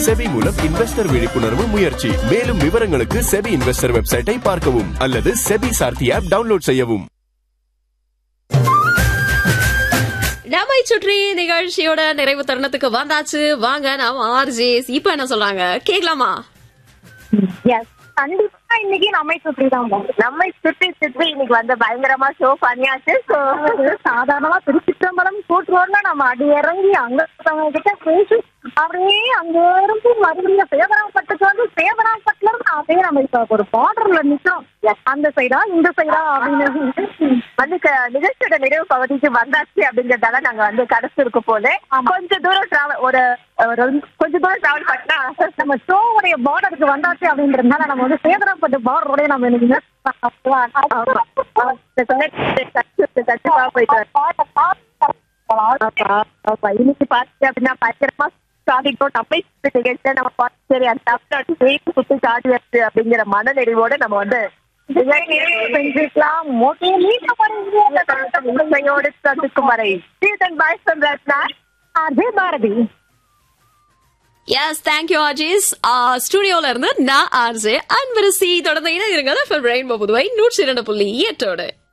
SEBI மூலம் investor விழிப்புணர்வு முயற்சி மேலும் விவரங்களுக்கு செபி இன்வெஸ்டர் வெப்சைட்டை பார்க்கவும் அல்லது செபி சார்த்தி ஆப் டவுன்லோட் செய்யவும் நம்மை சுற்றி நிகழ்ச்சியோட நிறைவு தருணத்துக்கு வந்தாச்சு வாங்க நாம ஆர்ஜேஸ் இப்ப என்ன சொல்றாங்க கேக்கலாமா எஸ் கண்டிப்பா இன்னைக்கு நம்மை சுற்றி தான் நம்மை சுற்றி சுற்றி இன்னைக்கு வந்து பயங்கரமா ஷோ பண்ணியாச்சு ஸோ சாதாரணமா திருச்சிற்றம்பலம் கூட்டுறோம்னா நம்ம அடி இறங்கி அங்க ஒருத்தவங்க கிட்ட பேசி அப்படியே அங்க இருந்து மறுபடியும் சேவராப்பட்டுக்கு வந்து சேவராப்பட்டுல இருந்து அப்படியே நம்ம இப்ப ஒரு பார்டர்ல நிக்கிறோம் அந்த சைடா இந்த சைடா அப்படின்னு வந்து க- நிகழ்ச்சியோட நிறைவு பகுதிக்கு வந்தாச்சு அப்படிங்கறதால நாங்க வந்து கடைசி இருக்கு போல கொஞ்சம் தூரம் டிராவல் ஒரு ஒரு கொஞ்சம் தூரம் டிராவல் பண்ணா நம்ம ஷோவுடைய பார்டருக்கு வந்தாச்சு அப்படின்றதுனால நம்ம வந்து சேதராப்பட்டு பார்டரோடய நம்ம இன்னைக்கு கண்டிப்பா போயிட்டு ஆமா, இன்னைக்கு பாத்து அப்படின்னா பயங்கரமா சாதிக்கும் நம்ம நிகழ்ச்சியை நம்ம பார்த்து சரி அந்த தமிழ்நாட்டு ஜெயித்து சுத்தி காட்டி வச்சு அப்படிங்கிற மனநிறைவோட நம்ம வந்து செஞ்சுக்கலாம் ஓகே உண்மையோடு சந்திக்கும் வரை சீதன் பாய் ரத்னா அதே பாரதி எஸ் தேங்க்யூ ஆர்ஜேஸ் ஸ்டுடியோல இருந்து நான் ஆர்ஜே அன்பரசி தொடர்ந்து இணைந்திருங்க ரெயின்போ புதுவை நூற்றி இரண்டு புள்ளி எட்டோடு